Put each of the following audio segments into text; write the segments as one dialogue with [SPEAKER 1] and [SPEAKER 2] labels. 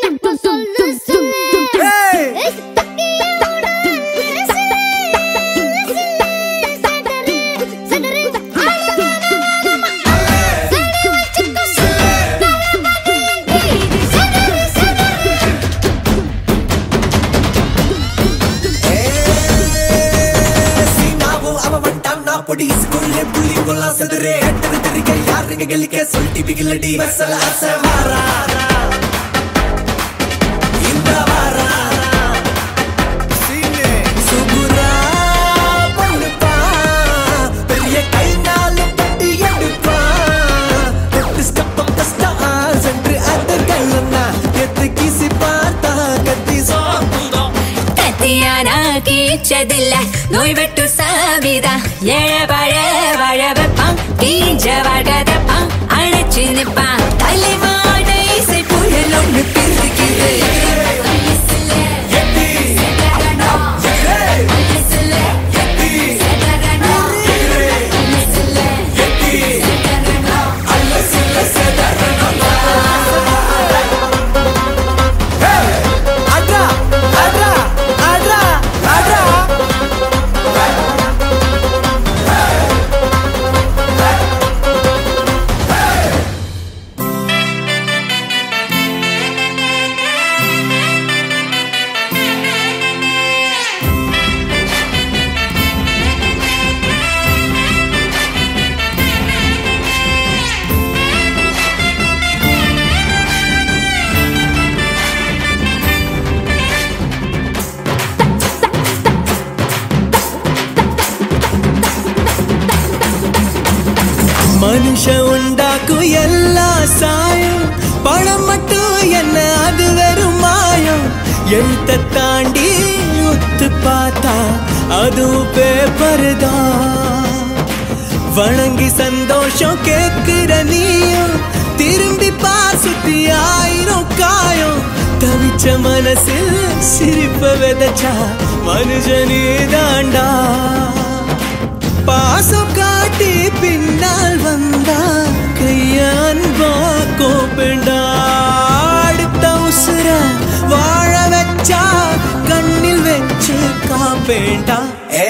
[SPEAKER 1] எப்ப சொல்லு சொல்லு ஏய், தக்கியோட சிலே, சிலே, சதறு, சதறு, ஆலமாலமாலமா. சரி வச்சுக்கோ சிலே, தளபதி, சதறு, சதறு.
[SPEAKER 2] சீனாவும் அவன் வந்துட்டான் நான் பொடி ஸ்கூல்ல புள்ளி கொல்லாம் செதுரே எட்டு திரிக்க யாருங்க கெலிக்க சொல்லிட்டு பிகிலடி மசல ஆசை வாரா இந்த வாரா சுகுரா பொண்ணுப்பா பெரிய கை நாலு பட்டி எடுப்பா எட்டு ஸ்டெப் கஷ்டா சென்று அது கையன்னா எத்து கிசி பார்த்தா கத்தி சாப்பிடும்
[SPEAKER 3] கத்தியானா கீச்சதில்ல நோய் வெட்டு சாவிதா ஏழ பழ வாழ வைப்பான் கீஞ்ச வாழ்கதப்பான் அழைச்சு நிப்பான் தலைவாடை புயல் ஒன்று பிரிக்குது
[SPEAKER 2] Adra, Adra, Adra, Adra. மனுஷ உண்டாக்கும் எல்லா சாயம் பணம் மட்டும் என்ன அது வெறும் மாயம் எழுத்த தாண்டி ஒத்து பார்த்தா அதுவும் பேப்பர் தான் வணங்கி சந்தோஷம் கேக்குற நீயும் திரும்பி பார் சுத்தி ஆயிரம் காயம் தவிச்ச மனசில் சிரிப்ப விதைச்சா மனுஷனே தாண்டா பாசம் காட்டி பின்னால் வந்தா கையன்பா கோப்பேண்டா அடுத்த உசுர வாழ வச்சா கண்ணில் வச்சு காப்பேண்டா ஏ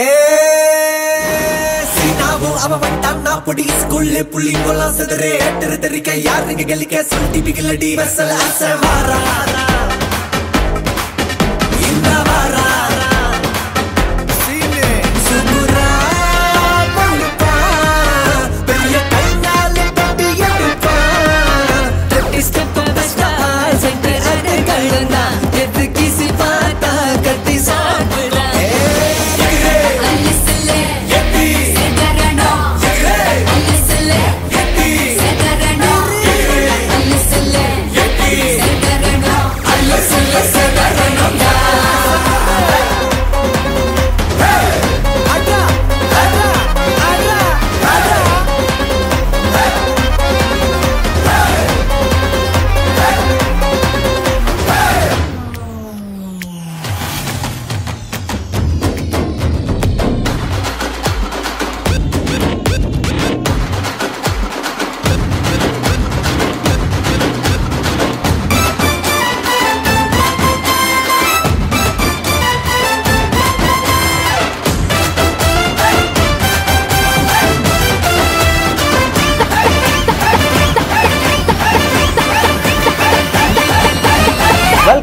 [SPEAKER 2] சீனாவும் அவ வட்டான் நான் பொடி ஸ்கூல்ல புள்ளி கொல்லாம் செதறே எட்டு தெரிக்க யாருங்க கெலிக்க சொல்லிட்டு பிகிலடி வெசல ஆசை வாரா இந்த வாரா சுகுரா பொண்ணுப்பா, பெரிய கை நாலு தட்டி எடுப்பா. தட்டி step up style, சென்று அது கழுந்தா. எது கிசி பார்த்தா கத்தி சாப்பிடா. அல்ல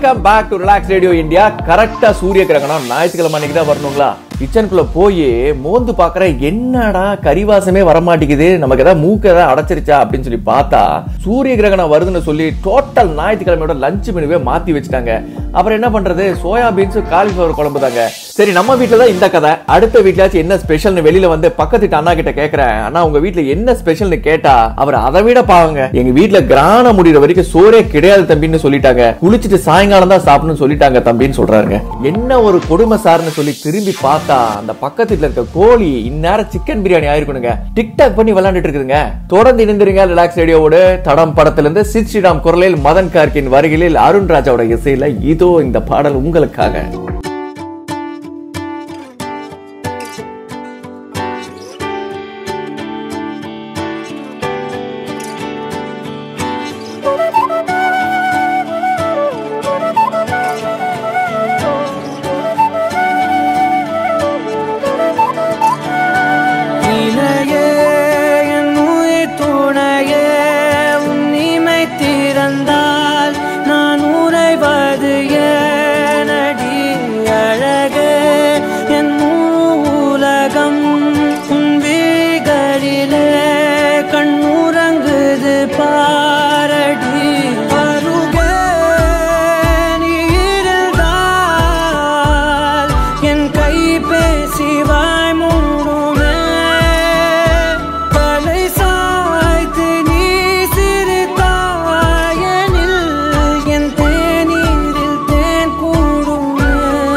[SPEAKER 4] welcome back to relax radio India கரெக்டா சூரிய கிரகணம் ஞாயிற்றுக்கிழமை அன்னைக்கு தான் வரணுங்களா கிச்சனுக்குள்ள போய் மோந்து பாக்குற என்னடா கரிவாசமே வரமாட்டேங்குது நமக்கு ஏதாவது மூக்க ஏதாவது அடைச்சிருச்சா அப்படின்னு சொல்லி பார்த்தா சூரிய கிரகணம் வருதுன்னு சொல்லி டோட்டல் ஞாயிற்றுக்கிழமையோட லஞ்ச் மெனுவே மாத்தி வச்சுட்டாங்க அப்புறம் என்ன பண்றது சோயா பீன்ஸ் காலிஃபிளவர் குழம்பு தாங்க சரி நம்ம வீட்ல தான் இந்த கதை அடுத்த வீட்லயாச்சும் என்ன ஸ்பெஷல்னு வெளியில வந்து பக்கத்து வீட்டு அண்ணா கிட்ட கேக்குறேன் அண்ணா உங்க வீட்ல என்ன ஸ்பெஷல்னு கேட்டா அவர் அதை விட பாவங்க எங்க வீட்ல கிரான முடிகிற வரைக்கும் சோறே கிடையாது தம்பின்னு சொல்லிட்டாங்க குளிச்சுட்டு சாயங்காலம் தான் சாப்பிடணும்னு சொல்லிட்டாங்க தம்பின்னு சொல்றாருங்க என்ன ஒரு கொடுமை சார்னு சொல்லி திரும்பி பார்த்தா அந்த பக்கத்து வீட்ல இருக்க கோழி இந்நேரம் சிக்கன் பிரியாணி ஆயிருக்கணுங்க டிக்டாக் பண்ணி விளையாண்டுட்டு இருக்குதுங்க தொடர்ந்து இணைந்திருங்க ரிலாக்ஸ் ரேடியோவோட தடம் படத்துல இருந்து சித் ஸ்ரீராம் குரலில் மதன் கார்கின் வருகையில் அருண் ராஜாவோட இசையில இதோ இந்த பாடல் உங்களுக்காக
[SPEAKER 5] இணையே என் உயிர் துணையே உன் இமை திறந்தால் நான் உறைவது ஏனடி அழகே என் முழு உலகம் உன் விழிகளிலே கண்ணுறங்குது பாரடி அருகே நீ இருந்தால் என் கை பேசி வாய் மூடுமே தலை சாய்த்து நீ சிரித்தாயனில் என் தேநீரில் தேன் கூடுமே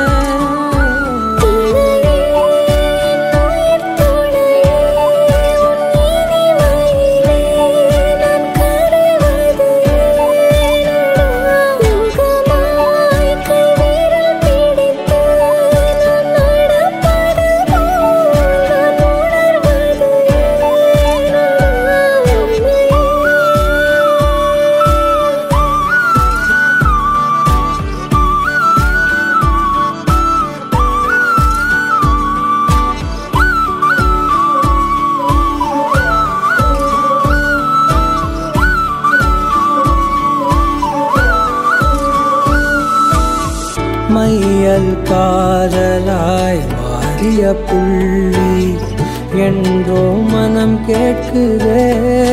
[SPEAKER 5] மையல் காதலாய் மாறிய புள்ளி என்றோ மனம் கேட்குதே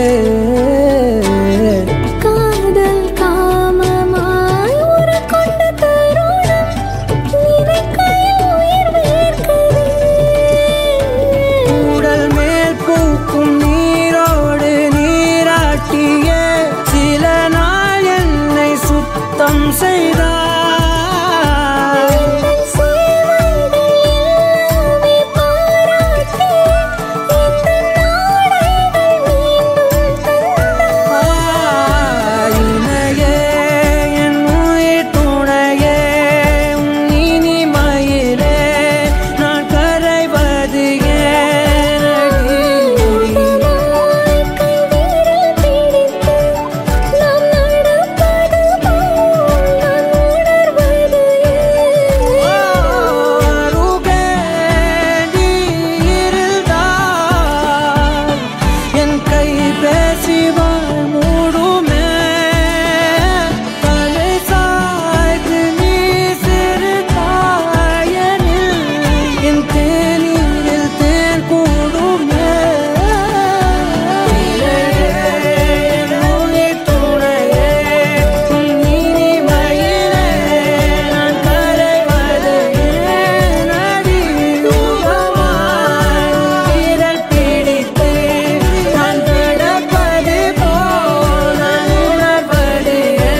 [SPEAKER 1] காதல் காமமாய் உருக்கொண்ட தருணம் நினைக்கையில் உயிர் வேர்க்குதே
[SPEAKER 5] உடல் மேல் பூக்கும் நீரோடு நீராட்டிய சில நாள் என்னை சுத்தம் செய்தார்
[SPEAKER 1] சேவைகள் எல்லாமே பாராட்டி இந்த நாடைகள் மீண்டும் தந்தார்
[SPEAKER 5] இணையே என் உயிர் துணையே உன் இனிமையிலே நான் கரைவது ஏனடி
[SPEAKER 1] கை விரல் பிடித்து நாம் நடப்பது போல் நான் உணர்வது
[SPEAKER 5] அருகே நீ இருந்தால் என் கை பேசி வாழ் மூடுமே தலை சாய்த்து நீ சிறுதாயனில் என் தேநீரில் தேன் கூடுமே என் உயிர் துணையே உன் இனிமையிலே நான் கரைவது ஏனடி யுகமாய் விரல் பிடித்து நான் நடப்பது போல் நான் உணர்வது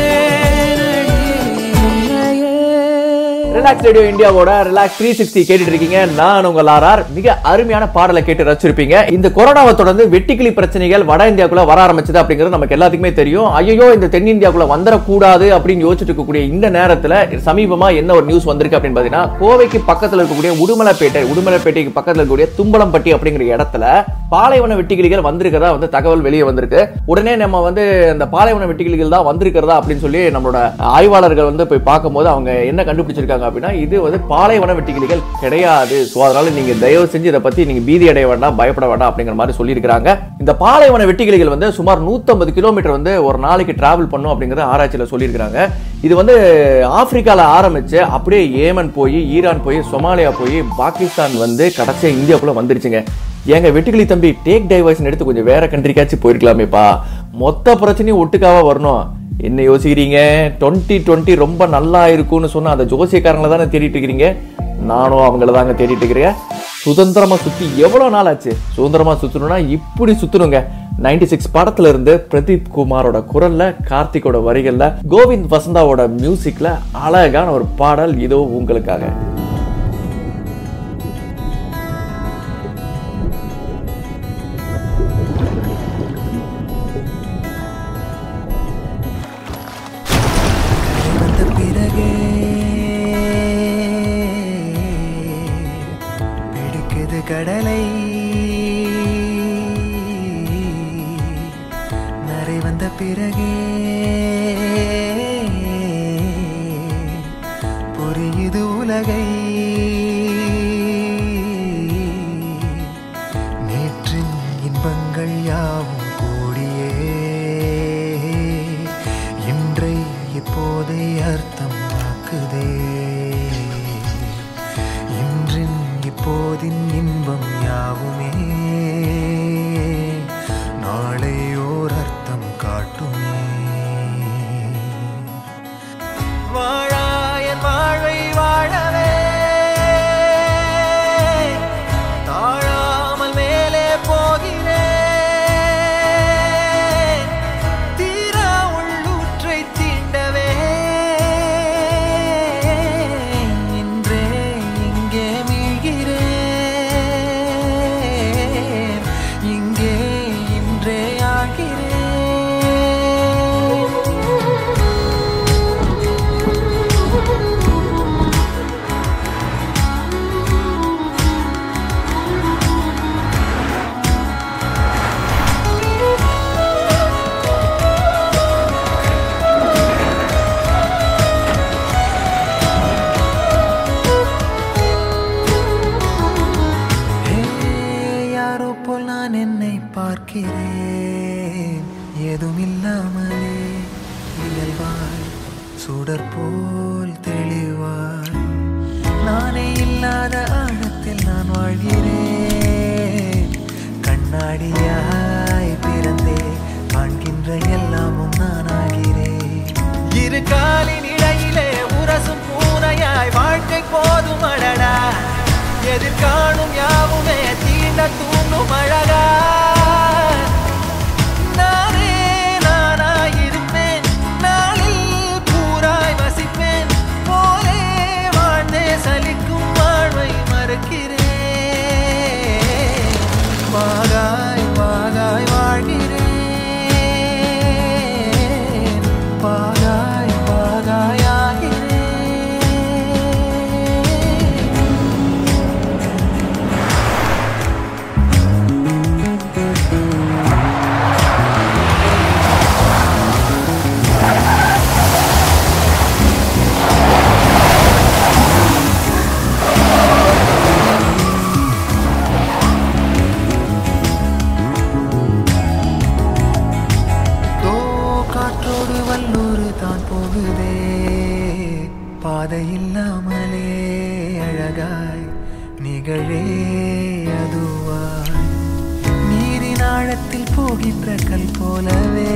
[SPEAKER 5] ஏனடி
[SPEAKER 4] ரிலாக்ஸ் ரேடியோ இந்தியாவோட ரிலாக்ஸ் த்ரீ சிக்ஸ்டி கேட்டுட்டு இருக்கீங்க நான் உங்கள் ஆர்ஆர் மிக அருமையான பாடலை கேட்டு ரசிச்சிருப்பீங்க இந்த கொரோனாவை தொடர்ந்து வெட்டிக்கிளி பிரச்சனைகள் வட இந்தியாக்குள்ள வர ஆரம்பிச்சது அப்படிங்கிறது நமக்கு எல்லாத்துக்குமே தெரியும் ஐயோ இந்த தென்னிந்தியாக்குள்ள வந்துடக்கூடாது அப்படின்னு யோசிச்சுட்டு இருக்கக்கூடிய இந்த நேரத்துல சமீபமா என்ன ஒரு நியூஸ் வந்திருக்கு அப்படின்னு பாத்தீங்கன்னா கோவைக்கு பக்கத்துல இருக்கக்கூடிய உடுமலைப்பேட்டை உடுமலைப்பேட்டைக்கு பக்கத்துல இருக்கக்கூடிய தும்பலம்பட்டி அப்படிங்கிற இடத்துல பாலைவன வெட்டிக்கிளிகள் வந்திருக்கிறதா வந்து தகவல் வெளியே வந்திருக்கு உடனே நம்ம வந்து இந்த பாலைவன வெட்டிக்கிளிகள் தான் வந்திருக்கிறதா அப்படின்னு சொல்லி நம்மளோட ஆய்வாளர்கள் வந்து போய் பார்க்கும்போது அவங்க என்ன கண்டுபிடிச்சிருக்காங்க அப்படின்னா அப்படின்னா இது வந்து பாலைவன வெட்டுக்கிளிகள் கிடையாது ஸோ அதனால நீங்க தயவு செஞ்சு இதை பத்தி நீங்க பீதி அடைய வேண்டாம் பயப்பட வேண்டாம் அப்படிங்கிற மாதிரி சொல்லியிருக்காங்க இந்த பாலைவன வெட்டுக்கிளிகள் வந்து சுமார் 150 கிலோமீட்டர் வந்து ஒரு நாளைக்கு டிராவல் பண்ணும் அப்படிங்கறத ஆராய்ச்சியில் சொல்லியிருக்காங்க இது வந்து ஆப்பிரிக்கால ஆரம்பிச்சு அப்படியே ஏமன் போய் ஈரான் போய் சொமாலியா போய் பாகிஸ்தான் வந்து கடைசியா இந்தியாக்குள்ள வந்துருச்சுங்க ஏங்க வெட்டுக்கிளி தம்பி டேக் டைவர்ஷன் எடுத்து கொஞ்சம் வேற கண்ட்ரிக்காச்சும் போயிருக்கலாமேப்பா மொத்த பிரச்சனையும் ஒட்டுக்காவா வரணும் என்ன யோசிக்கிறீங்க டுவெண்ட்டி டுவெண்ட்டி ரொம்ப நல்லா இருக்கும்னு சொன்னா அந்த ஜோசியக்காரங்களை தானே தேடிட்டு இருக்கிறீங்க நானும் அவங்கள தாங்க தேடிட்டு இருக்கிறேன் சுதந்திரமா சுத்தி எவ்வளவு நாள் ஆச்சு சுதந்திரமா சுத்தணும்னா இப்படி சுத்தணுங்க 96 சிக்ஸ் படத்துல இருந்து பிரதீப் குமாரோட குரல்ல கார்த்திகோட வரிகள்ல கோவிந்த் வசந்தாவோட மியூசிக்ல அழகான ஒரு பாடல் இதோ உங்களுக்காக
[SPEAKER 2] வந்த பிறகே பிடிக்குது கடலை நரை வந்த பிறகே புரியுது உலகை நேற்றின் இன்பங்கள் யாவும் கூடியே இன்றை இப்போதை அர்த்தமாக்குதே இன்றின் இப்போதின் இன்பம் யாவுமே நாளை ஓர் அர்த்தம் காட்டுமே வாழாயன் வாழ்வை வாழவே தாழாமல் மேலே போகிறேன் தீரா உள்ளூற்றை தீண்டவே இன்றே இங்கே மீழ்கிறேன் இங்கே இன்றே ஆகிறேன் ஹே, யாரோ போல் நான் என்னை பார்க்கிறேன் ஏதும் இல்லாமலே இயல்பாய் சுடர் போல் தெளிவாய் நானே இல்லாத ஆழத்தில் நான் வாழ்கிறேன் கண்ணாடியாய் பிறந்தே காண்கின்ற எல்லாமும் நான் ஆகிறேன் இரு காலின் இடையிலே உரசும் பூனையாய் வாழ்க்கை போதும் அடடா எதிர்காணும் யாவுமே தீண்ட தூண்டும் அழகா நானே நானாயிருப்பேன் நாளில் பூராய் வசிப்பேன் போலே வாழ்ந்தே சலிக்கும் வாழ்வை மறுக்கிறேன் வாகாய் வாகாய் வாழ்கிறேன் வாகாய் வாகாய் ஆகிறேன் தோ காற்றோடு வல்லூர் தான் போகுதே பாதை இல்லாமலே அழகாய் நிகழே அதுவாய் நீரின் ஆழத்தில் போகின்ற கல் போலவே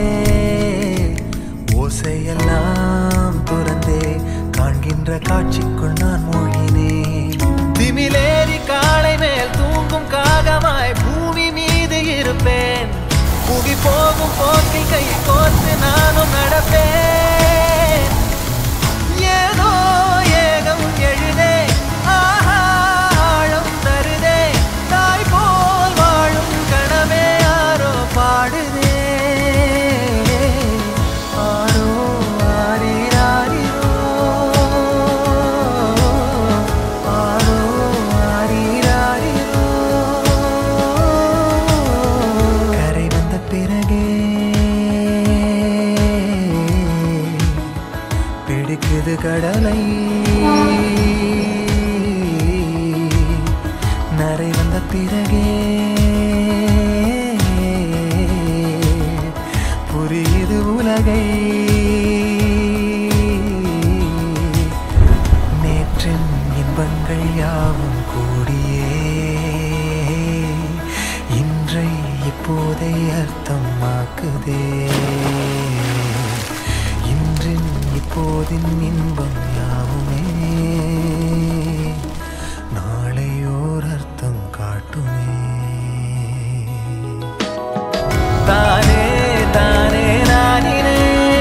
[SPEAKER 2] ஓசையெல்லாம் துறந்தே காண்கின்ற காட்சிக்குள் நான் மூழ்கினேன் திமிலேறி காலை மேல் தூங்கும் காகமாய் பூமி மீது இருப்பேன் புகி போகும் போக்கில் கை கோர்த்து நானும் நடப்பேன் ஏதோ ஏகம் எழுதே ஆஹா ஆழம் தருதே தாய் போல் வாழும் கணமே யாரோ பாடுதே ஆரோ ஆரீராரிரோ ஆரோ ஆரீராரிரோ கரை வந்த பிறகே
[SPEAKER 6] யாவும் கூடியே இன்றை இப்போதை அர்த்தமாக்குதே இன்றின் இப்போதின் இன்பம் யாவுமே நாளை ஓர் அர்த்தம் காட்டுமே தானே தானே நானினே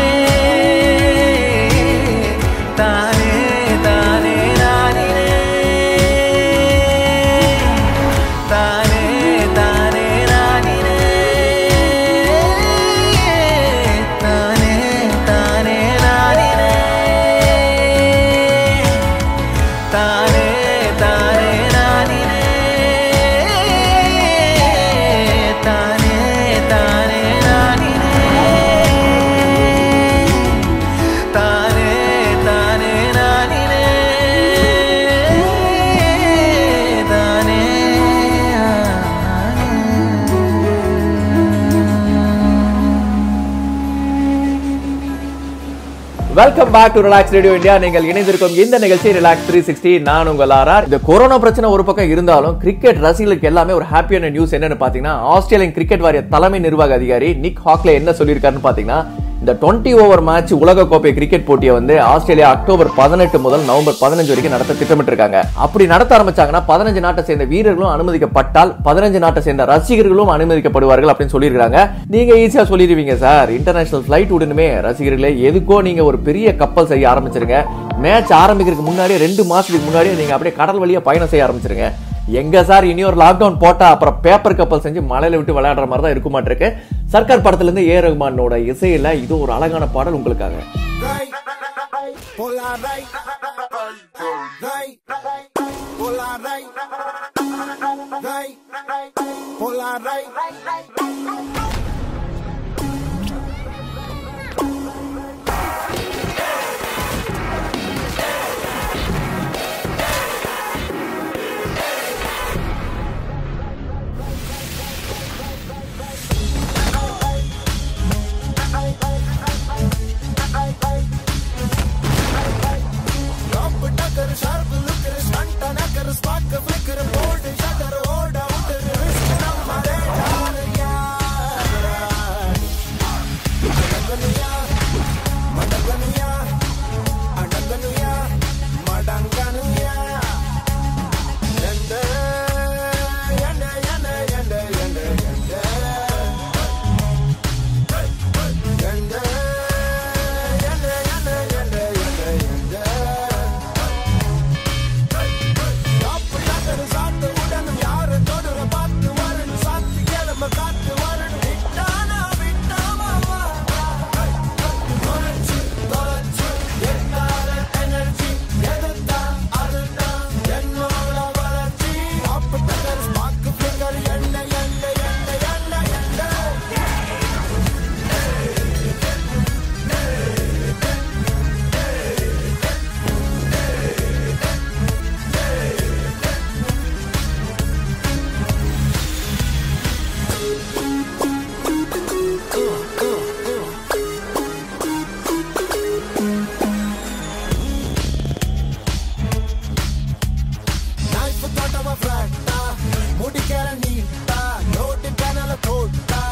[SPEAKER 6] தானே தானே நானினே தானே தானே நானினே தானே தானே நானினே தானே தானே நானினே தானே தானே நானினே தானே தானே நானினே தானே
[SPEAKER 4] welcome back to relax radio India நீங்கள் இணைந்திருக்கும் இந்த நிகழ்ச்சி ரிலாக்ஸ் த்ரீ சிக்ஸ்டி நான் உங்கள் ஆர்ஆர் இந்த கொரோனா பிரச்சனை ஒரு பக்கம் இருந்தாலும் கிரிக்கெட் ரசிகர்களுக்கு எல்லாமே ஒரு ஹாப்பியான நியூஸ் என்னன்னு பாத்தீங்கன்னா ஆஸ்திரேலியன் கிரிக்கெட் வாரிய தலைமை நிர்வாக அதிகாரி நிக் ஹாக்லே என்ன சொல்லியிருக்காருன்னு பாத்தீங்கன்னா இந்த டுவெண்ட்டி ஓவர் மேட்ச் உலக கோப்பை கிரிக்கெட் போட்டியை வந்து ஆஸ்திரேலியா அக்டோபர் பதினெட்டு முதல் நவம்பர் பதினஞ்சு வரைக்கும் நடத்த திட்டமிட்டிருக்காங்க அப்படி நடத்த ஆரம்பிச்சாங்கன்னா பதினஞ்சு நாட்டை சேர்ந்த வீரர்களும் அனுமதிக்கப்பட்டால் பதினஞ்சு நாட்டை சேர்ந்த ரசிகர்களும் அனுமதிக்கப்படுவார்கள் அப்படின்னு சொல்லியிருக்காங்க நீங்க ஈஸியா சொல்லிடுவீங்க சார் இன்டர்நேஷனல் ஃபிளைட் உடனுமே ரசிகர்களே எதுக்கோ நீங்க ஒரு பெரிய கப்பல் செய்ய ஆரம்பிச்சிருங்க மேட்ச் ஆரம்பிக்கிறதுக்கு முன்னாடியே ரெண்டு மாசத்துக்கு முன்னாடியே நீங்க அப்படியே கடல் வழியா பயணம் செய்ய ஆரம்பிச்சிருங்க எங்க சார் இனி ஒரு லாக்டவுன் போட்டா அப்புறம் பேப்பர் கப்பல் செஞ்சு மலையில விட்டு விளையாடுற மாதிரி தான் இருக்க மாட்டிருக்கு சர்க்கார் படத்துல இருந்து ஏ ரகுமானோட இசையில இது ஒரு அழகான பாடல் உங்களுக்காக
[SPEAKER 2] Polar right, right, polar right, right, polar right. Drop it, tucker, sharp, looker, stunt, knacker, spark, flicker, bolt, shutter, hold out, wrist, number, radar, yeah. Madangania, Madangania, Adangania, Madangania. Yende, yende, yende, yende, yende, yende. Yende, yende, yende, yende, yende, yende. காப்பு நகரு சாத்து உடனும் யாரு தொடுற பார்த்து வரணும் சாத்து கிளம்ப காத்து வரணும் விட்டானா விட்டாமா தொலைச்சு தொலைச்சு என்னால எனர்ஜி எதுதான் அதுதான் என்னோட வளர்ச்சி காப்பு நகர் ஸ்பாக்கு ஃபிங்கர் என்ன என்ன என்ன என்ன என்ன Knife தொட்டவ flat-ஆ, முடிக்கிற neat-ஆ, note பேனல போட்டா.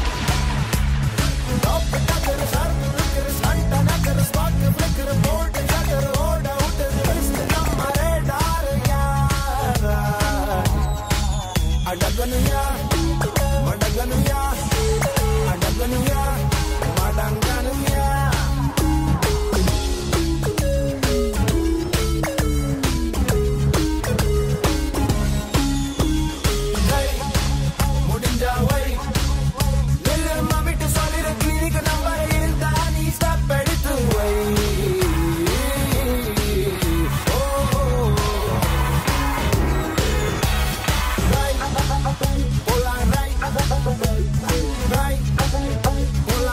[SPEAKER 2] Top டக்கரு, sharp லுக்கரு, stunt நக்கரு, spark flicker, bolt சக்கரு, ஓட விட்டுரு, wrist நம்ம radar, யாரா? அடங்கனுயா, மடங்கனுயா, அடங்கனுயா, மடங்கனுயா. Hey, முடிஞ்சா வை. நில்லும்மா விட்டு சொல்லிற clinic number இருந்தா நீ step எடுத்து வை. ஓ, ஓ, ஓ. Right, polar right, right, polar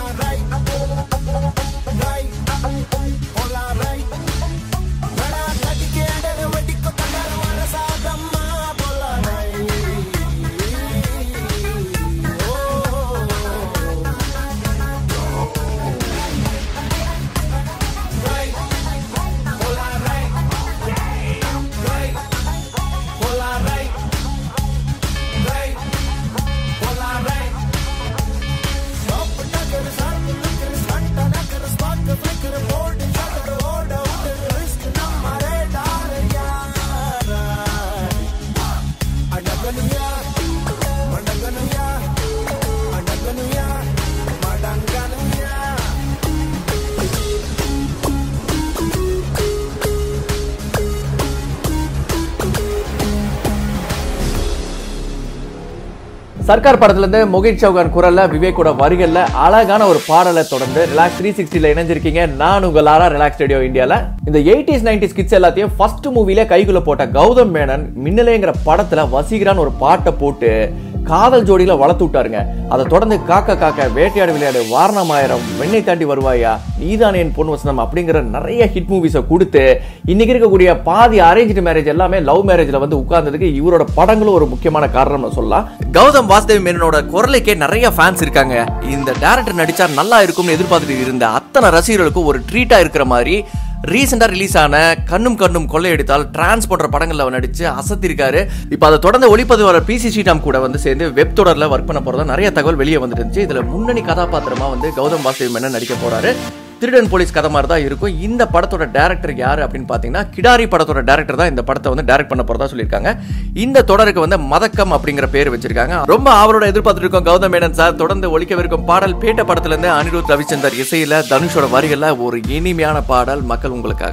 [SPEAKER 4] Sarkar படத்துல இருந்து மொஹித் சௌகான் குரல்ல விவேக்கோட வரிகள்ல அழகான ஒரு பாடலை தொடர்ந்து ரிலாக்ஸ் த்ரீ சிக்ஸ்டில இணைஞ்சிருக்கீங்க நான் உங்க லாரா ரிலாக்ஸ் ரேடியோ இந்தியால இந்த எயிட்டிஸ் நைன்டிஸ் கிட்ஸ் எல்லாத்தையும் ஃபர்ஸ்ட் மூவில கைக்குள்ள போட்ட கௌதம் மேனன் மின்னலேங்கிற படத்துல வசீகரான் ஒரு பாட்டை போட்டு காதல் ஜோடியில வளர்த்து விட்டாருங்க அதை தொடர்ந்து காக்க காக்க வேட்டையாடு விளையாடு வாரணமாயிரம் வெண்ணை தாண்டி வருவாயா நீதான் என் பொன் வசனம் அப்படிங்கிற நிறைய ஹிட் மூவிஸை கொடுத்து இன்னைக்கு இருக்கக்கூடிய பாதி அரேஞ்ச் மேரேஜ் எல்லாமே லவ் மேரேஜ்ல வந்து உட்கார்ந்ததுக்கு இவரோட படங்களும் ஒரு முக்கியமான காரணம்னு சொல்லலாம் கௌதம் வாசுதேவ் மேனனோட குரலுக்கே நிறைய ஃபேன்ஸ் இருக்காங்க இந்த டேரக்டர் நடிச்சா நல்லா இருக்கும்னு எதிர்பார்த்துட்டு இருந்த அத்தனை ரசிகர்களுக்கும் ஒரு ட்ரீட்டா இருக்கிற மாதிரி ரீசெண்டாக ரிலீஸ் ஆன கண்ணும் கண்ணும் கொள்ளையடித்தால் டிரான்ஸ் போன்ற படங்களில் அவர் நடிச்சு அசத்திருக்காரு இப்போ அதை தொடர்ந்து ஒளிப்பதிவாளர் பிசி ஸ்ரீராம் கூட வந்து சேர்ந்து வெப் தொடரில் ஒர்க் பண்ண போறதா நிறைய தகவல் வெளியே வந்துட்டு இருந்துச்சு இதுல முன்னணி கதாபாத்திரமா வந்து கௌதம் வாசுதேவ் மேனன் நடிக்க போறாரு திருடன் போலீஸ் கதை மாதிரி தான் இருக்கும் இந்த படத்தோட டேரக்டர் யாரு அப்படின்னு பார்த்தீங்கன்னா கிடாரி படத்தோட டேரக்டர் தான் இந்த படத்தை வந்து டைரக்ட் பண்ண போறதா சொல்லியிருக்காங்க இந்த தொடருக்கு வந்து மதக்கம் அப்படிங்கிற பேர் வச்சிருக்காங்க ரொம்ப அவரோட எதிர்பார்த்துட்டு இருக்கோம் கௌதம் மேனன் சார் தொடர்ந்து ஒழிக்கவிருக்கும் பாடல் பேட்ட படத்துல இருந்து அனிருத் ரவிச்சந்தர் இசையில தனுஷோட வரிகள்ல ஒரு இனிமையான பாடல் மக்கள் உங்களுக்காக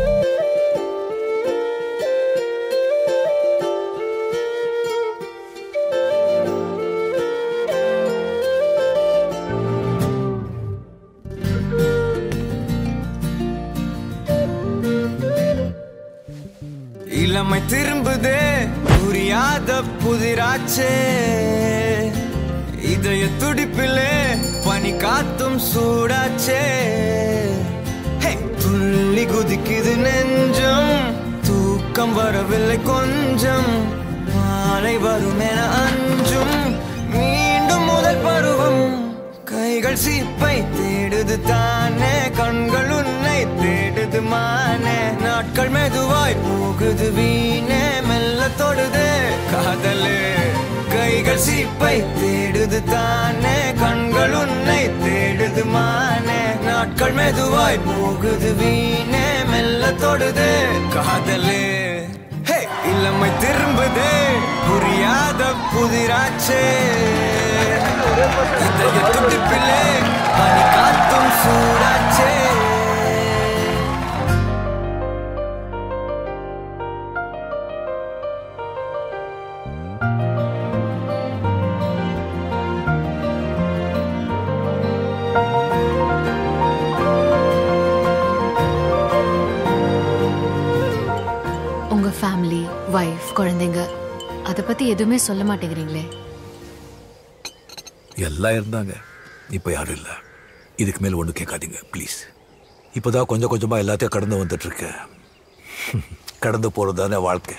[SPEAKER 6] இளமை திரும்புதே புரியாத புதிராச்சே இதய துடிப்பிலே பனி காத்தும் சூடாச்சே ஹே, துள்ளி குதிக்குது நெஞ்சம் தூக்கம் வரவில்லை கொஞ்சம் மாலை வரும் என அஞ்சும் மீண்டும் முதல் பருவம் கைகள் சீப்பை தேடுது தானே கண்கள் உன்னை தேடுது மானே நாட்கள் மெதுவாய் போகுது வீணே மெல்ல தொடுது காதலே கைகள் சீப்பை தேடுது தானே கண்கள் உன்னை தேடுது மானே நாட்கள் மெதுவாய் போகுது வீணே மெல்ல தொடுது காதலே ஹே, இளமை திரும்புதே புரியாத புதிராச்சே இதய துடிப்பிலே பனி காத்தும் சூடாச்சே
[SPEAKER 7] உங்க ஃபேமிலி வைஃப் குழந்தைங்க அதை பத்தி எதுவுமே சொல்ல மாட்டேங்கிறீங்களே
[SPEAKER 8] எல்லாம் இருந்தாங்க இப்போ யாரும் இல்லை இதுக்கு மேல் ஒன்றும் கேட்காதீங்க ப்ளீஸ் இப்போதான் கொஞ்சம் கொஞ்சமாக எல்லாத்தையும் கடந்து வந்துட்டு இருக்கேன் கடந்து போகிறது தானே வாழ்க்கை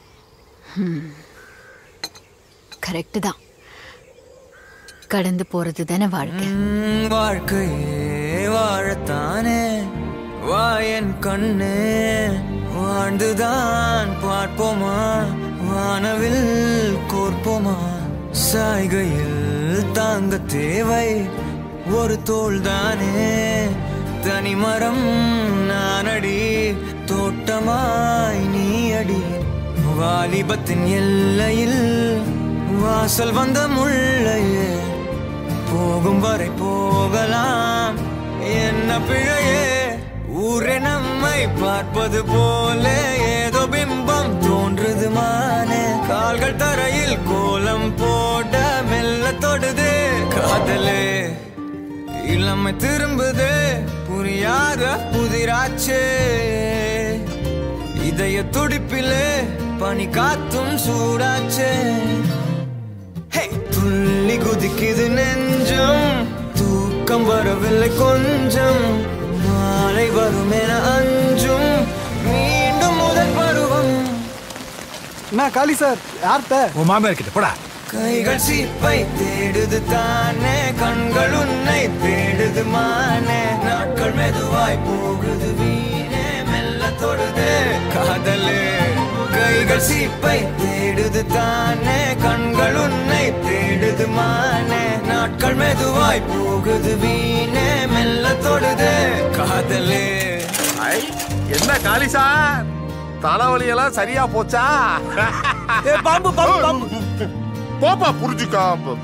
[SPEAKER 7] கரெக்ட் தான் கடந்து போறது தானே வாழ்க்கை
[SPEAKER 6] உம், வாழ்க்கையே வாழத்தானே வா என் கண்ணே வாழ்ந்துதான் பார்ப்போமா வானவில் கோர்ப்போமா சாய்கையில் தாங்க தேவை ஒரு தோள் தானே தனிமரம் நானடி தோட்டமாய் நீ அடி வாலிபத்தின் எல்லையில் வாசல் வந்த முள்ளையே போகும் வரை போகலாம் என்ன பிழையே ஊரே நம்மை பார்ப்பது போல ஏதோ பிம்பம் தோன்றுது மானே கால்கள் தரையில் கோலம் போட மெல்ல தொடுது காதலே இளமை திரும்புது புரியாத புதிராச்சே இதய துடிப்பிலே பனி காத்தும் சூடாச்சே ஹே, துள்ளி குதிக்குது நெஞ்சம் தூக்கம் வரவில்லை கொஞ்சம் மாலை வரும் என அஞ்சும் மீண்டும் முதல் பருவம்
[SPEAKER 9] என்ன காளி சார் யார்கிட்ட
[SPEAKER 8] உன் மாமியார் கிட்ட போடா
[SPEAKER 6] கைகள் சீப்பை தேடுது தானே கண்கள் உன்னை தேடுது மானே நாட்கள் மெதுவாய் போகுது வீணே மெல்ல தொடுது காதலே கைகள் சீப்பை தேடுது தானே கண்கள் உன்னை தேடுது மானே நாட்கள் மெதுவாய் போகுது வீணே மெல்ல தொடுது காதலே
[SPEAKER 10] ஐ, என்ன காளி சார் தலைவலி எல்லாம் சரியா போச்சா
[SPEAKER 9] பாம்பு பாம்பு பாம்பு
[SPEAKER 10] போப்பா புரிஞ்சுக்கா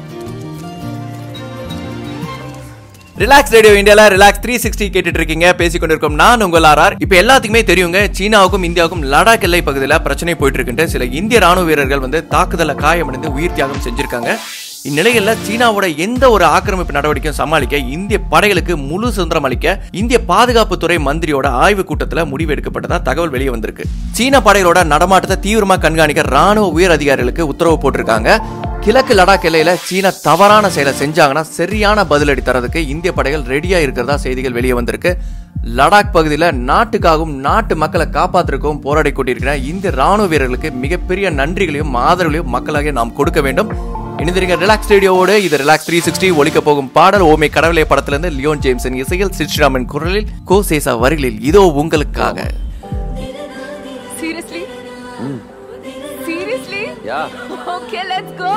[SPEAKER 4] ரிலாக்ஸ் ரேடியோ இந்தியால ரிலாக்ஸ் த்ரீ சிக்ஸ்டி கேட்டுட்டு இருக்கீங்க பேசிக் கொண்டிருக்கோம் நான் உங்கள் ஆர்ஆர் இப்போ எல்லாத்துக்குமே தெரியுங்க சீனாவுக்கும் இந்தியாவுக்கும் லடாக் எல்லை பகுதியில் பிரச்சனை போயிட்டு இருக்குன்ட்டு சில இந்திய ராணுவ வீரர்கள் வந்து தாக்குதல காயமடைந்து உயிர் தியாகம் செஞ்சிருக்காங்க இந்நிலையில சீனாவோட எந்த ஒரு ஆக்கிரமிப்பு நடவடிக்கையும் சமாளிக்க இந்திய படைகளுக்கு முழு சுதந்திரம் அளிக்க இந்திய பாதுகாப்புத்துறை மந்திரியோட ஆய்வு கூட்டத்துல முடிவு எடுக்கப்பட்டதா தகவல் வெளியே வந்திருக்கு சீன படைகளோட நடமாட்டத்தை தீவிரமா கண்காணிக்க ராணுவ உயர் அதிகாரிகளுக்கு உத்தரவு போட்டிருக்காங்க கிழக்கு லடாக் எல்லையில சீனா தவறான செயலை செஞ்சாங்கன்னா சரியான பதிலடி தரதுக்கு இந்திய படைகள் ரெடியா இருக்கிறதா செய்திகள் வெளியே வந்திருக்கு லடாக் பகுதியில் நாட்டுக்காகவும் நாட்டு மக்களை காப்பாற்றுக்கும் போராடி கொண்டிருக்கிற இந்திய ராணுவ வீரர்களுக்கு மிகப்பெரிய நன்றிகளையும் ஆதரவுகளையும் மக்களாக நாம் கொடுக்க வேண்டும் இணைந்திருக்க ரிலாக்ஸ் ரேடியோவோடு இது ரிலாக்ஸ் த்ரீ சிக்ஸ்டி ஒழிக்க போகும் பாடல் ஓமை கடவுளே படத்திலிருந்து லியோன் ஜேம்ஸின் இசையில் சிற்சிராமன் குரலில் கோ சேசா வரிகளில் இதோ உங்களுக்காக
[SPEAKER 11] Seriously? Seriously?
[SPEAKER 4] Yeah.
[SPEAKER 11] Okay, let's go.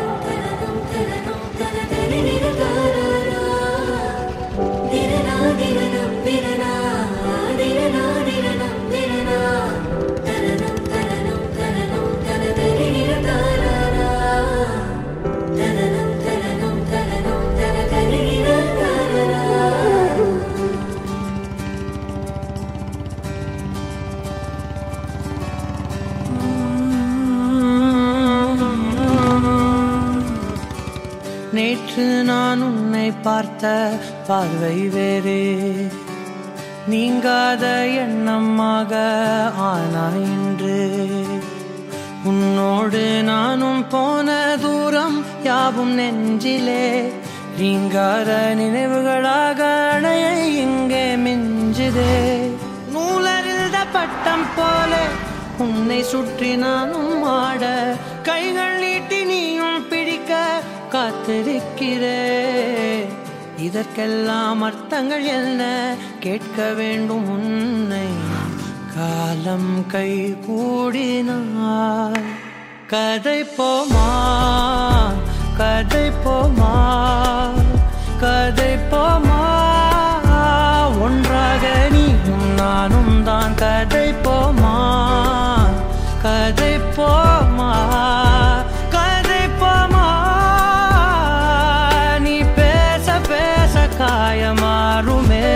[SPEAKER 5] நேற்று நான் உன்னை பார்த்த பார்வை வேறு நீங்காத எண்ணமாக ஆனாய் இன்று உன்னோடு நானும் போன தூரம் யாவும் நெஞ்சிலே நீங்காத நினைவுகளாக அணைய இங்கே மிஞ்சுதே நூலறிந்த பட்டம் போல உன்னை சுற்றி நானும் ஆட கைகள் நீட்டி நீயும் பிடிக்க காத்திருக்கிறே இதற்கெல்லாம் அர்த்தங்கள் என்ன கேட்க வேண்டும் உன்னை காலம் கை கூடினாய் கதை போமா கதை போமா கதை போமா ஒன்றாக நீயும் நானும் தான் கதை போமா கதை போமா கதை போமா நீ பேச பேச காயமாறுமே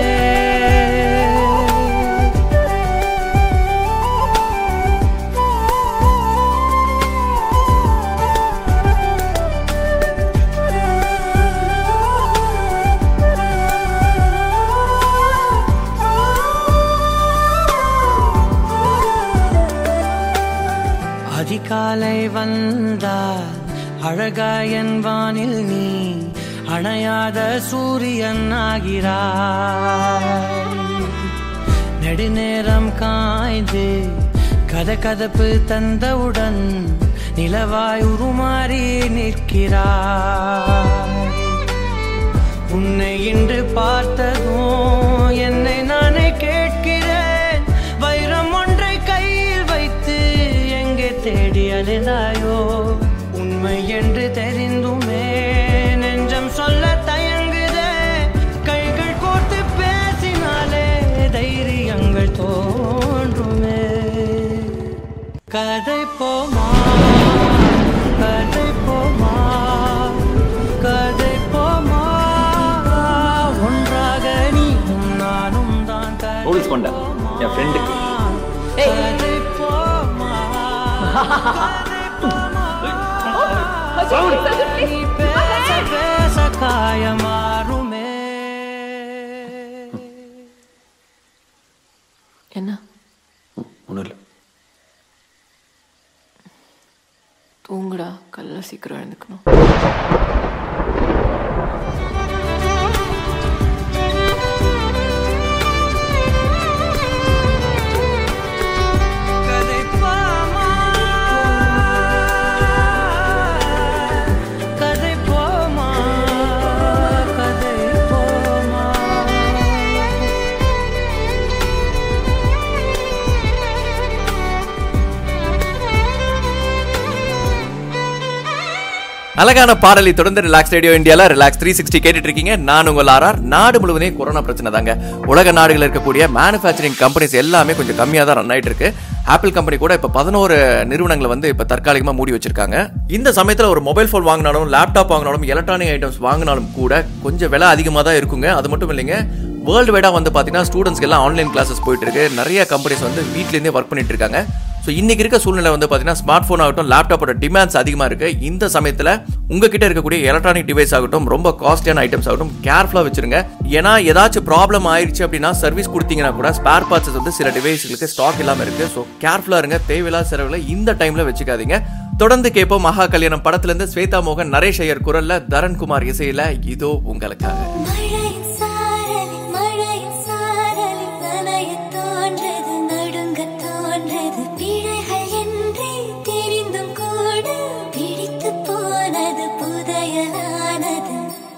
[SPEAKER 5] அதிகாலை வந்தால் அழகாயன் வானில் நீ அணையாத சூரியன் ஆகிறாய் நெடுநேரம் காய்ந்து கதகதப்பு தந்தவுடன் நிலவாய் உருமாறி நிற்கிறாய் உன்னை இன்று பார்த்ததும் என்னை நானே கேட்கிறேன் வைரம் ஒன்றை கையில் வைத்து எங்கே தேடி அலைந்தாயோ உண்மை என்று தெரிந்துமே நெஞ்சம் சொல்ல தயங்குதே கைகள் கோர்த்து பேசினாலே தைரியங்கள் தோன்றுமே கதை போமா கதை போமா கதை போமா ஒன்றாக நீயும் நானும் தான்
[SPEAKER 4] ரூல்ஸ் கொண்ட என் ஃப்ரெண்டுக்கு
[SPEAKER 5] கதை போமா நீ பேச பேச காயமாறுமே
[SPEAKER 7] என்ன
[SPEAKER 4] ஒன்றும் இல்லை
[SPEAKER 7] தூங்குடா கல்ல சீக்கிரம் எழுந்துக்கணும்
[SPEAKER 5] கதை போமா கதை போமா கதை போமா
[SPEAKER 4] அழகான பாடலை தொடர்ந்து ரிலாக்ஸ் ரேடியோ இந்தியால ரிலாக்ஸ் த்ரீ சிக்ஸ்டி கேட்டுட்டு இருக்கீங்க நான் உங்கள் ஆர்ஆர் நாடு முழுவதும் கொரோனா பிரச்சனை தாங்க உலக நாடுகளில் இருக்கக்கூடிய மேனுஃபேக்சரிங் கம்பெனிஸ் எல்லாமே கொஞ்சம் கம்மியாக தான் ரன் ஆயிட்டு இருக்கு ஆப்பிள் கம்பெனி கூட இப்போ பதினோரு நிறுவனங்களை வந்து இப்போ தற்காலிகமாக மூடி வச்சிருக்காங்க இந்த சமயத்தில் ஒரு மொபைல் ஃபோன் வாங்கினாலும் லேப்டாப் வாங்கினாலும் எலக்ட்ரானிக் ஐட்டம்ஸ் வாங்கினாலும் கூட கொஞ்சம் விலை அதிகமாக தான் இருக்குங்க அது மட்டும் இல்லைங்க வேர்ல்டு வைடாக வந்து பார்த்தீங்கன்னா ஸ்டூடெண்ட்ஸ்க்கு எல்லாம் ஆன்லைன் கிளாஸஸ் போயிட்டு இருக்கு நிறைய கம்பெனிஸ் வந்து வீட்லேருந்தே ஒர்க் பண்ணிட்டு இருக்காங்க ஸோ இன்னைக்கு இருக்க சூழ்நிலை வந்து பார்த்தீங்கன்னா ஸ்மார்ட் ஃபோன் ஆகட்டும் லேப்டாப்போட டிமாண்ட்ஸ் அதிகமாக இருக்கு இந்த சமயத்தில் உங்ககிட்ட இருக்கக்கூடிய எலக்ட்ரானிக் டிவைஸ் ஆகட்டும் ரொம்ப காஸ்ட்லியான ஐட்டம்ஸ் ஆகட்டும் கேர்ஃபுல்லாக வச்சிருங்க ஏன்னா ஏதாச்சும் ப்ராப்ளம் ஆயிடுச்சு அப்படின்னா சர்வீஸ் கொடுத்தீங்கன்னா கூட ஸ்பேர் பார்ட்ஸ் வந்து சில டிவைஸ்களுக்கு ஸ்டாக் இல்லாமல் இருக்கு ஸோ கேர்ஃபுல்லாக இருங்க தேவையில்லாத செலவுகளை இந்த டைம்ல வச்சுக்காதீங்க தொடர்ந்து கேட்போம் மகா கல்யாணம் படத்துல இருந்து ஸ்வேதா மோகன் நரேஷ் ஐயர் குரல்ல தரண்குமார் இசையில இதோ உங்களுக்காக
[SPEAKER 11] மழையின் சாரலில் மழையின் சாரலில் நனையத் தோன்றது நடுங்கத் தோன்றது பிழைகள் என்றே தெரிந்தும் கூட பிடித்துப் போனது புதையலானது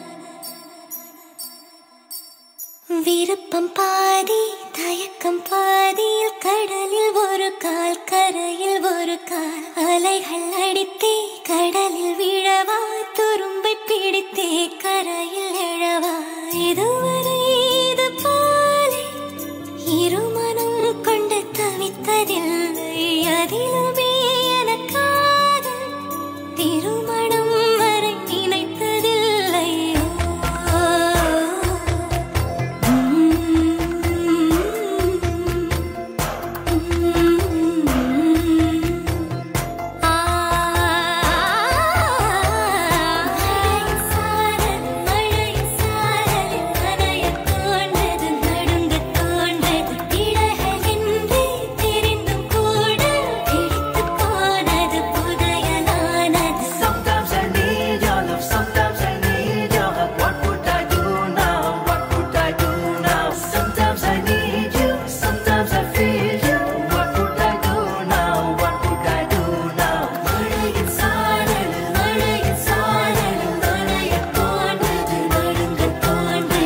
[SPEAKER 11] விருப்பம் பாதி தயக்கம் பாதியில் கடலில் ஒரு கால் கரையில் ஒரு கால் அலைகள் அடித்தே கடலில் விழவா துரும்பை பிடித்தே கரையில் எழவா இதுவரை இது போலே இருமனம் கொண்டு தவித்ததில்லை அதிலுமே எனக்காக திருமணம் வரை நினைத்ததில்லை ஓ, மழையின் சாரல் மழையின் சாரலில் நனையத் தோன்றது நடுங்கத் தோன்றது பிழைகள் என்றே தெரிந்தும் கூட பிடித்துப் போனது புதையலானது
[SPEAKER 5] Sometimes I need your love, sometimes I need your hug. What would I do now? What would I do now? Sometimes I need you, sometimes I feel you. What would I do now? What would I do now?
[SPEAKER 11] மழையின் சாரலில் மழையின் சாரலில் நனையத் தோன்றது நடுங்கத் தோன்றது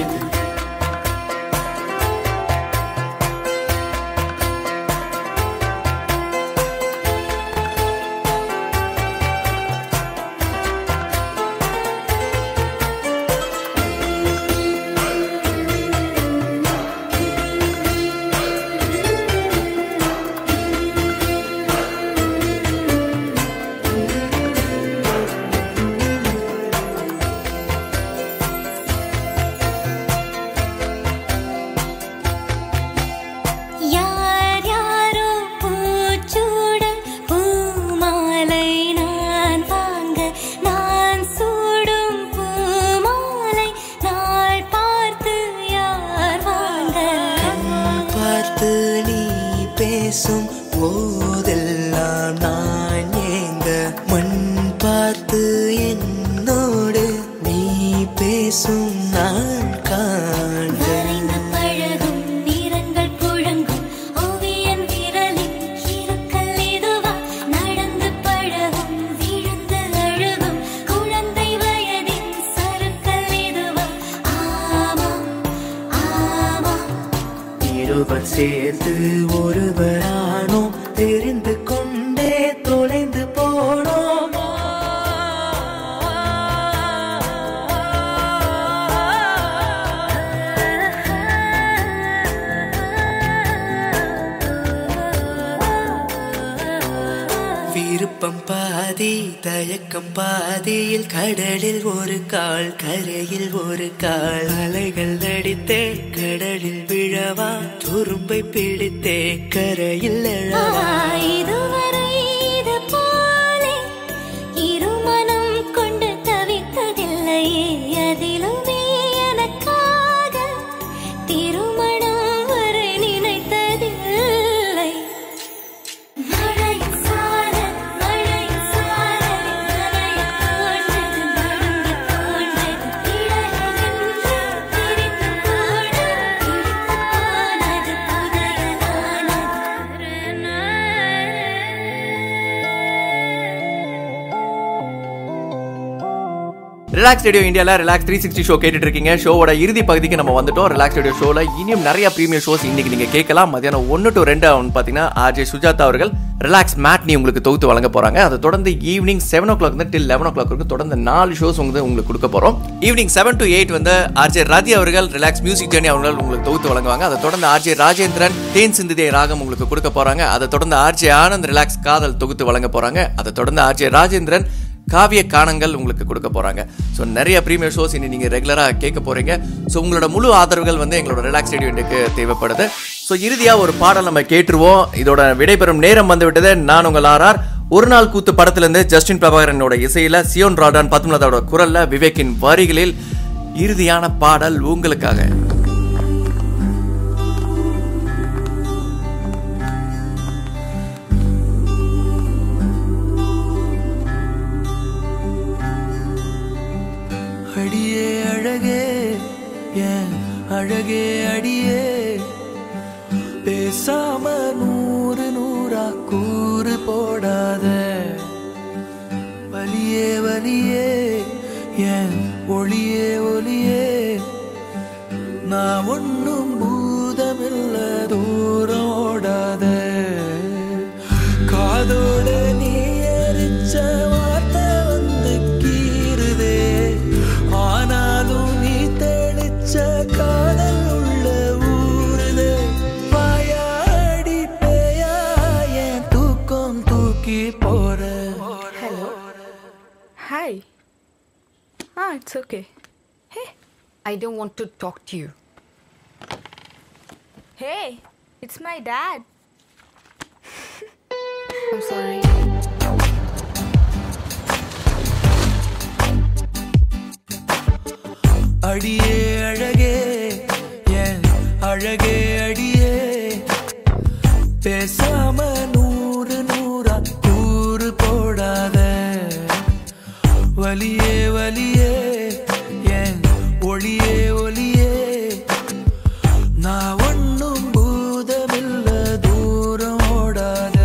[SPEAKER 11] யார் யாரோ பூச்சூட பூமாலை நான் வாங்க நான் சூடும் பூமாலை நாள் பார்த்து யார் வாங்க
[SPEAKER 6] பார்த்து நீ பேசும் போதெல்லாம் நான் ஏங்க மண் பார்த்து என்னோடு நீ பேசும் நாள் காண்க
[SPEAKER 11] வரைந்து பழகும் நிறங்கள் புழங்கும் ஓவியன் விரலின் கிறுக்கல் இதுவா நடந்து பழகும் விழுந்து அழுகும் குழந்தை வயதின் சறுக்கல் இதுவா ஆமா ஆமா
[SPEAKER 6] இருவர் சேர்ந்து ஒருவரானோம் தெரிந்து கொண்டே தொலைந்து போனோம் விருப்பம் பாதி தயக்கம் பாதியில் கடலில் ஒரு கால் கரையில் ஒரு கால் அலைகள் அடித்தே கடலில் விழவா துரும்பை பிடித்தே கரையில் எழவா
[SPEAKER 11] இதுவரை இது போலே இருமனம் கொண்டு தவித்ததில்லையே அதிலுமே எனக்காக திருமணம் வரை நினைத்ததில்லை மழையின் சாரல் மழையின் சாரல் நனையத் தோன்றது நடுங்கத் தோன்றது பிழைகள் என்று தெரிந்தும் கூட பிடித்துப் போனது
[SPEAKER 4] ரிலாக்ஸ் ரேடியோ இந்தியால ரிலாக்ஸ் த்ரீ சிக்ஸ்டி ஷோ கேட்டுட்டு இருக்கீங்க ஷோவோட இறுதி பகுதிக்கு நம்ம வந்துட்டோம் ரிலாக்ஸ் ரேடியோ ஷோல இனியும் நிறைய ப்ரீமியர் ஷோஸ் இன்னைக்கு நீங்க கேட்கலாம் மதியானம் ஒன்று டு ரெண்டு வந்து பாத்தீங்கன்னா ஆர்ஜே சுஜாதா அவர்கள் ரிலாக்ஸ் மேட்னி உங்களுக்கு தொகுத்து வழங்க போறாங்க அதை தொடர்ந்து evening seven o'clock till eleven o'clock வரைக்கும் தொடர்ந்து நாலு ஷோஸ் வந்து உங்களுக்கு கொடுக்க போறோம் ஈவினிங் செவன் டு எயிட் வந்து ஆர்ஜே ரதி அவர்கள் ரிலாக்ஸ் மியூசிக் ஜேர்னி அவர்கள் உங்களுக்கு தொகுத்து வழங்குவாங்க அதை தொடர்ந்து ஆர்ஜே ராஜேந்திரன் தேன் சிந்துதே ராகம் உங்களுக்கு கொடுக்க போறாங்க அதை தொடர்ந்து ஆர்ஜே ஆனந்த் ரிலாக்ஸ் காதல் தொகுத்து வழங்க போறாங்க அதை தொடர்ந்து ஆர்ஜே ராஜேந்திரன் காவிய காணங்கள் உங்களுக்கு கொடுக்க போறாங்க ஸோ நிறைய ப்ரீமியர் ஷோஸ் இனி நீங்க ரெகுலரா கேட்க போறீங்க ஸோ உங்களோட முழு ஆதரவுகள் வந்து எங்களோட ரிலாக்ஸ் ரேடியோக்கு தேவைப்படுது ஸோ இறுதியா ஒரு பாடல் நம்ம கேட்டுருவோம் இதோட விடைபெறும் நேரம் வந்து விட்டது நான் உங்கள் ஆர்ஆர் ஒரு நாள் கூத்து படத்திலிருந்து ஜஸ்டின் பிரபாகரனோட இசையில சியோன் ராடான் பத்மலதாவோட குரல்ல விவேக்கின் வரிகளில் இறுதியான பாடல் உங்களுக்காக
[SPEAKER 6] அடியே அழகே ஏன் அழகே அடியே பேசாம நூறு நூறா கூறு போடாத வலியே வலியே ஏன் ஒளியே ஒளியே நான் ஒன்னும் பூதமில்ல தூரம் ஓடாத காதோட நீ எரிச்ச வார்த்தை வந்து கீறுதே ஆனாலும் நீ தெளிச்ச காதல் உள்ள ஊறுதே வாயாடி பேயா என் தூக்கம் தூக்கி போற
[SPEAKER 12] Hello. Hi. Ah, it's okay. Hey, I don't want to talk to you.
[SPEAKER 13] Hey, it's my dad.
[SPEAKER 12] I'm sorry.
[SPEAKER 6] அடியே அழகே என் அழகே அடியே பேசாம நூறு நூறா கூறு போடாத வலியே வலியே என் ஒளியே ஒளியே நான் ஒன்னும் பூதமில்ல தூரம் ஓடாத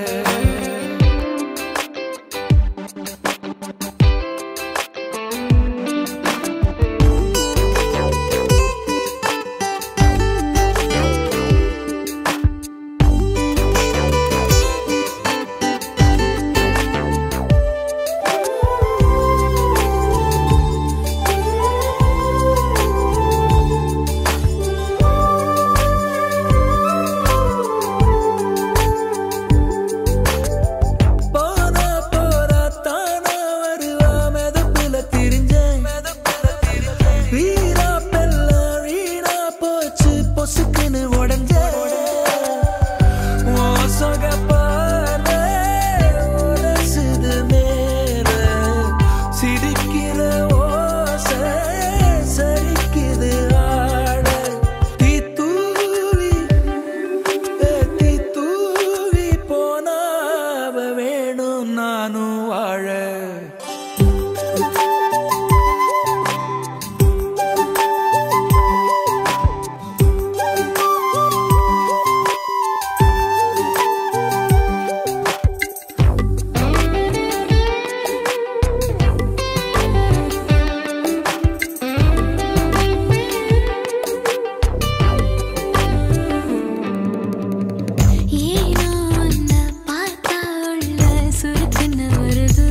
[SPEAKER 6] போனா போறா தானா வருவா மெதப்புல திரிஞ்சேன் வீரா பெல்ல வீணா போச்சு பொசுக்குன்னு உடஞ்ச ஓ சொகப்பான உரசுது மேல சிரிக்கிற ஓசை சரிக்குது ஆட தீ தூவி ஏத்தி தூவி போனாவ வேணும் நானும் வாழ
[SPEAKER 11] ஏனோ உன்னை பார்த்தா உள்ள சுருக்குன்னு வருது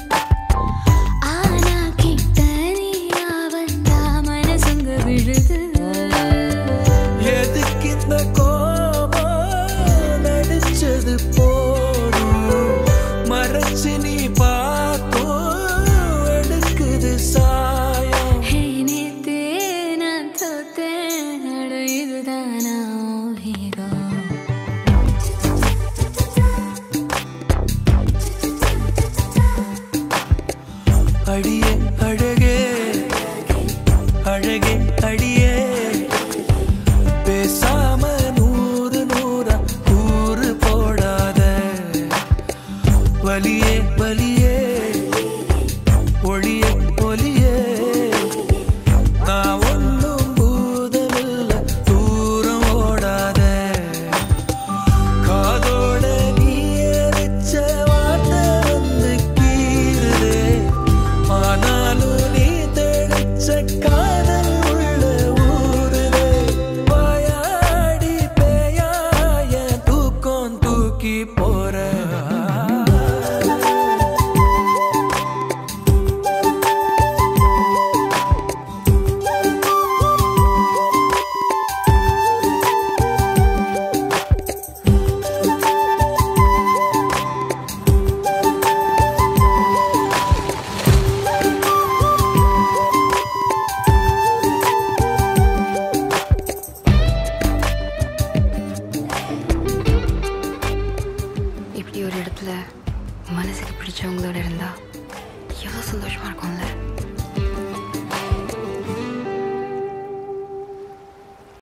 [SPEAKER 11] ஆனா கிட்ட நீயா வந்தா மனசுங்க விழுது
[SPEAKER 6] எதுக்கு இந்த கோபம் நடிச்சது போதும் மறைச்சு நீ பார்த்தும் எடுக்குது சாயம்
[SPEAKER 11] ஹே நேத்தே நான் தோத்தேன் அட இதுதானா ஹீரோ
[SPEAKER 6] அடியே அழகே அழகே அடியே பேசாம நூறு நூறா கூறு போடாத வலியே வலியே ஒளியே ஒளியே நான் ஒன்றும் பூதமில்ல தூரம் ஓடாத காதோட நீ எரிச்ச வார்த்தை வந்து கீறுதே ஆனாலும் நீ தெளிச்ச காதல்
[SPEAKER 12] எவ்வளோ சந்தோஷமா இருக்கும்ல